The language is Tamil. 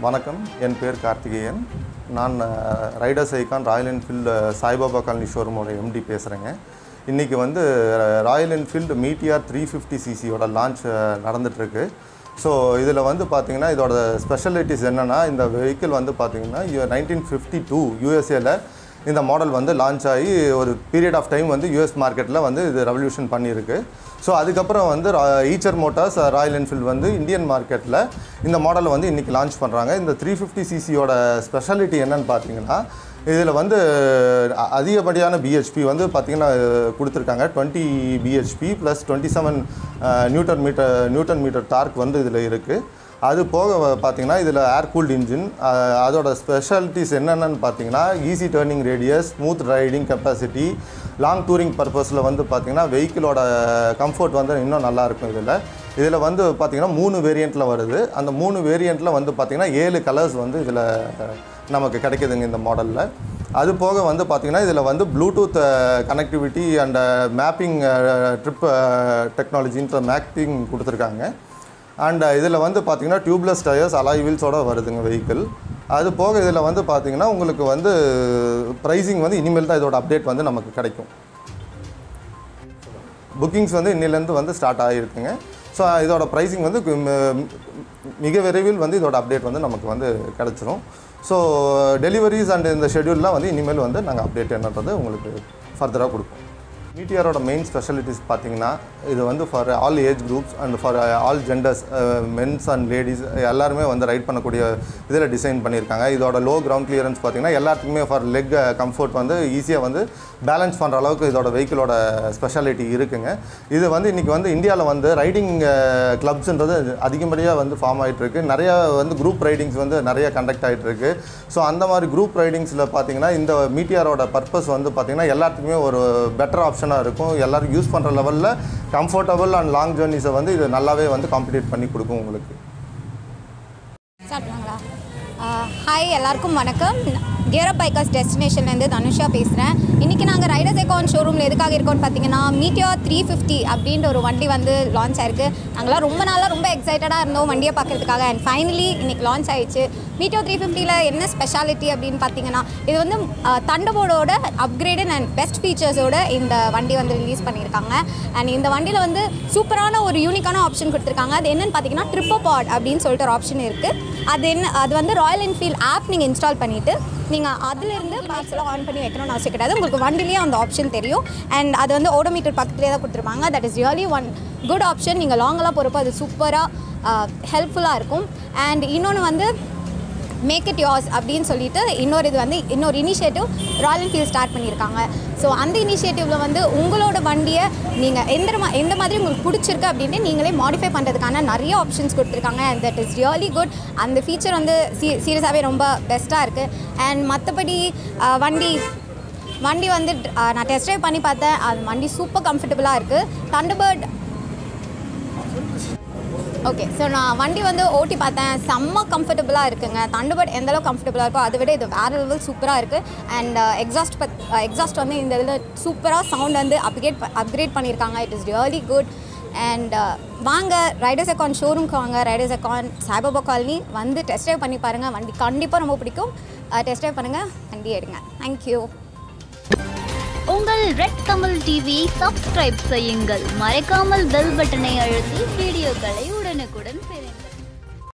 வணக்கம் என் பேர் கார்த்திகேயன் நான் uh, Riders Icon Royal Enfield Saibaba colony ஷோரூமோட எம்டி பேசுகிறேங்க இன்றைக்கி வந்து uh, Royal Enfield Meteor three fifty சிசியோட லான்ச் நடந்துகிட்ருக்கு ஸோ இதில் வந்து பார்த்தீங்கன்னா இதோட ஸ்பெஷாலிட்டிஸ் என்னென்னா இந்த வெஹிக்கிள் வந்து பார்த்தீங்கன்னா நைன்டீன் ஃபிஃப்டி டூ யூஎஸ்ஏல இந்த மாடல் வந்து லான்ச் ஆகி ஒரு பீரியட் ஆஃப் டைம் வந்து யூஎஸ் மார்க்கெட்டில் வந்து இது ரெவல்யூஷன் பண்ணியிருக்கு ஸோ அதுக்கப்புறம் வந்து ஈச்சர் மோட்டார்ஸ் ராயல் என்ஃபீல்டு வந்து இந்தியன் மார்க்கெட்டில் இந்த மாடலை வந்து இன்றைக்கி லான்ச் பண்ணுறாங்க இந்த த்ரீ ஃபிஃப்டி சிசியோட ஸ்பெஷாலிட்டி என்னன்னு பார்த்தீங்கன்னா இதில் வந்து அ- அதிகப்படியான பிஹெச்பி வந்து பார்த்திங்கன்னா கொடுத்துருக்காங்க twenty BHP plus twenty seven newton metre newton metre torque வந்து இதில் இருக்குது அது போக பார்த்தீங்கன்னா இதில் ஏர் கூல்டு இன்ஜின் அதோட ஸ்பெஷாலிட்டிஸ் என்னென்னு பார்த்தீங்கன்னா easy turning radius smooth riding capacity long touring பர்பஸில் வந்து பார்த்தீங்கன்னா வெஹிக்கிளோட கம்ஃபர்ட் வந்து இன்னும் நல்லா இருக்கும் இதில் இதில் வந்து பார்த்தீங்கன்னா மூணு வேரியண்ட்டில் வருது அந்த மூணு வேரியண்ட்டில் வந்து பார்த்தீங்கன்னா ஏழு கலர்ஸ் வந்து இதில் நமக்கு கிடைக்குதுங்க இந்த மாடலில் அது போக வந்து பார்த்திங்கன்னா இதில் வந்து Bluetooth connectivity and mapping trip டெக்னாலஜின்ற மேப்பிங் கொடுத்துருக்காங்க அண்ட் இதில் வந்து பார்த்தீங்கன்னா டியூப்லெஸ் டயர்ஸ் அலாய் வீல்ஸோட வருதுங்க வெஹிக்கிள் அது போக இதில் வந்து பார்த்தீங்கன்னா உங்களுக்கு வந்து ப்ரைஸிங் வந்து இனிமேல் தான் இதோட அப்டேட் வந்து நமக்கு கிடைக்கும் புக்கிங்ஸ் வந்து இன்னிலேருந்து வந்து ஸ்டார்ட் ஆகிருக்குங்க ஸோ இதோட ப்ரைஸிங் வந்து கு- ம- மிக விரைவில் வந்து இதோட அப்டேட் வந்து நமக்கு வந்து கிடச்சிரும் ஸோ டெலிவரிஸ் அண்ட் இந்த ஷெட்யூல்லாம் வந்து இனிமேல் வந்து நாங்கள் அப்டேட் என்னன்றது உங்களுக்கு ஃபர்தராக கொடுப்போம் மீட்டியரோட மெயின் ஸ்பெஷாலிட்டிஸ் பார்த்தீங்கன்னா இது வந்து for all age groups and for all genders mens and ladies எல்லாருமே வந்து ரைட் பண்ணக்கூடிய இதில் டிசைன் பண்ணியிருக்காங்க இதோட லோ கிரவுண்ட் கிளியரன்ஸ் பார்த்தீங்கன்னா எல்லாத்துக்குமே ஃபார் லெக் கம்ஃபர்ட் வந்து ஈஸியாக வந்து பேலன்ஸ் பண்ணுற அளவுக்கு இதோட வெஹிக்கிளோட ஸ்பெஷாலிட்டி இருக்குங்க இது வந்து இன்றைக்கி வந்து இந்தியாவில் வந்து ரைடிங் கிளப்ஸ்ன்றது அதிகப்படியாக வந்து ஃபார்ம் ஆகிட்டு இருக்கு நிறைய வந்து குரூப் ரைடிங்ஸ் வந்து நிறைய கண்டக்ட் ஆகிட்டு இருக்கு ஸோ அந்த மாதிரி குரூப் ரைடிங்ஸில் பார்த்தீங்கன்னா இந்த மீட்டியாரோட பர்பஸ் வந்து பார்த்தீங்கன்னா எல்லாத்துக்குமே ஒரு பெட்டர் ஆப்ஷனாக இருக்கும் எல்லாரும் யூஸ் பண்ணுற லெவலில் கம்ஃபர்டபுள் அண்ட் லாங் ஜேர்னிஸை வந்து இது நல்லாவே வந்து காம்படிட் பண்ணி கொடுக்கும் உங்களுக்கு ஸ்டார்ட் பண்ணாங்களா ஹாய் எல்லாருக்கும் வணக்கம் கியரப் பைக்கர்ஸ் டெஸ்டினேஷன்லேருந்து தனுஷா பேசுகிறேன் இன்றைக்கி நாங்கள் ரைடர்ஸ் அக்கௌண்ட் ஷோரூமில் எதுக்காக இருக்கோம்னு பார்த்தீங்கன்னா மீட்டியோ த்ரீ ஃபிஃப்டி அப்படின்ற ஒரு வண்டி வந்து லான்ச் ஆயிருக்கு நாங்களாம் ரொம்ப நாளாக ரொம்ப எக்ஸைட்டடாக இருந்தோம் வண்டியை பார்க்கறதுக்காக அண்ட் ஃபைனலி இன்றைக்கி லான்ச் ஆயிடுச்சு மீட்டியோ த்ரீ ஃபிஃப்டியில் என்ன ஸ்பெஷாலிட்டி அப்படின்னு பார்த்தீங்கன்னா இது வந்து தண்டபோர்டோட அப்கிரேடட் அண்ட் பெஸ்ட் ஃபீச்சர்ஸோட இந்த வண்டி வந்து ரிலீஸ் பண்ணியிருக்காங்க அண்ட் இந்த வண்டியில் வந்து சூப்பரான ஒரு யூனிக்கான ஆப்ஷன் கொடுத்துருக்காங்க அது என்னன்னு பார்த்தீங்கன்னா ட்ரிப்போ பாட் அப்படின்னு சொல்லிட்டு ஒரு ஆப்ஷன் இருக்குது அது என்ன அது வந்து ராயல் என்ஃபீல்ட் ஆப் நீங்கள் இன்ஸ்டால் பண்ணிவிட்டு நீங்கள் அதிலிருந்து பேக்ஸ் எல்லாம் ஆன் பண்ணி வைக்கணும்னு அவசியம் கிடையாது உங்களுக்கு வண்டிலேயே அந்த ஆப்ஷன் தெரியும் அண்ட் அது வந்து ஓடோமீட்டர் பக்கத்துலேயே தான் கொடுத்துருப்பாங்க that is really one good option நீங்கள் லாங்கெல்லாம் போகிறப்போ அது சூப்பராக ஹெல்ப்ஃபுல்லாக இருக்கும் அண்ட் இன்னொன்று வந்து மேக் இட் yours அப்படின்னு சொல்லிட்டு இன்னொரு இது வந்து இன்னொரு இனிஷியேட்டிவ் ராயல் என்ஃபீல்ட் ஸ்டார்ட் பண்ணியிருக்காங்க ஸோ அந்த இனிஷியேட்டிவில் வந்து உங்களோட வண்டியை நீங்கள் எந்த மா எந்த மாதிரி உங்களுக்கு பிடிச்சிருக்கு அப்படின்ட்டு நீங்களே மாடிஃபை பண்ணுறதுக்கான நிறைய ஆப்ஷன்ஸ் கொடுத்துருக்காங்க and that is really good அந்த ஃபீச்சர் வந்து சீ சீரியஸாகவே ரொம்ப பெஸ்ட்டாக இருக்குது அண்ட் மற்றபடி வண்டி வண்டி வந்து அஹ், நான் டெஸ்ட் ட்ரைவ் பண்ணி பார்த்தேன் அது வண்டி சூப்பர் கம்ஃபர்டபுளாக இருக்குது தண்டபர்ட் ஓகே ஸோ நான் வண்டி வந்து ஓட்டி பார்த்தேன் செம்ம கம்ஃபர்டபுளாக இருக்குங்க தண்டுபட் எந்த அளவுக்கு கம்ஃபர்டபுளாக இருக்கோ அதை விட இது வேறு லெவல் சூப்பராக இருக்குது அண்ட் எக்ஸாஸ்ட் பத் எக்ஸாஸ்ட் வந்து இந்த இதில் சூப்பராக சவுண்ட் வந்து அப்கிரேட் அப்கிரேட் பண்ணியிருக்காங்க it is really good and வாங்க ரைடர்ஸ் அக்கான் ஷோரூம்க்கு வாங்க ரைடர்ஸ் அக்கான் சாய்பாபா காலனி வந்து டெஸ்ட் ட்ரைவ் பண்ணி பாருங்கள் வண்டி கண்டிப்பாக ரொம்ப பிடிக்கும் டெஸ்ட் ட்ரைவ் பண்ணுங்கள் வண்டி எடுங்க தேங்க்யூ உங்கள் ரெட் தமிழ் டிவியை சப்ஸ்கிரைப் செய்யுங்கள் மறக்காமல் பெல் பட்டனை அழுத்தி வீடியோக்களை உடனுக்குடன் பெறுங்கள்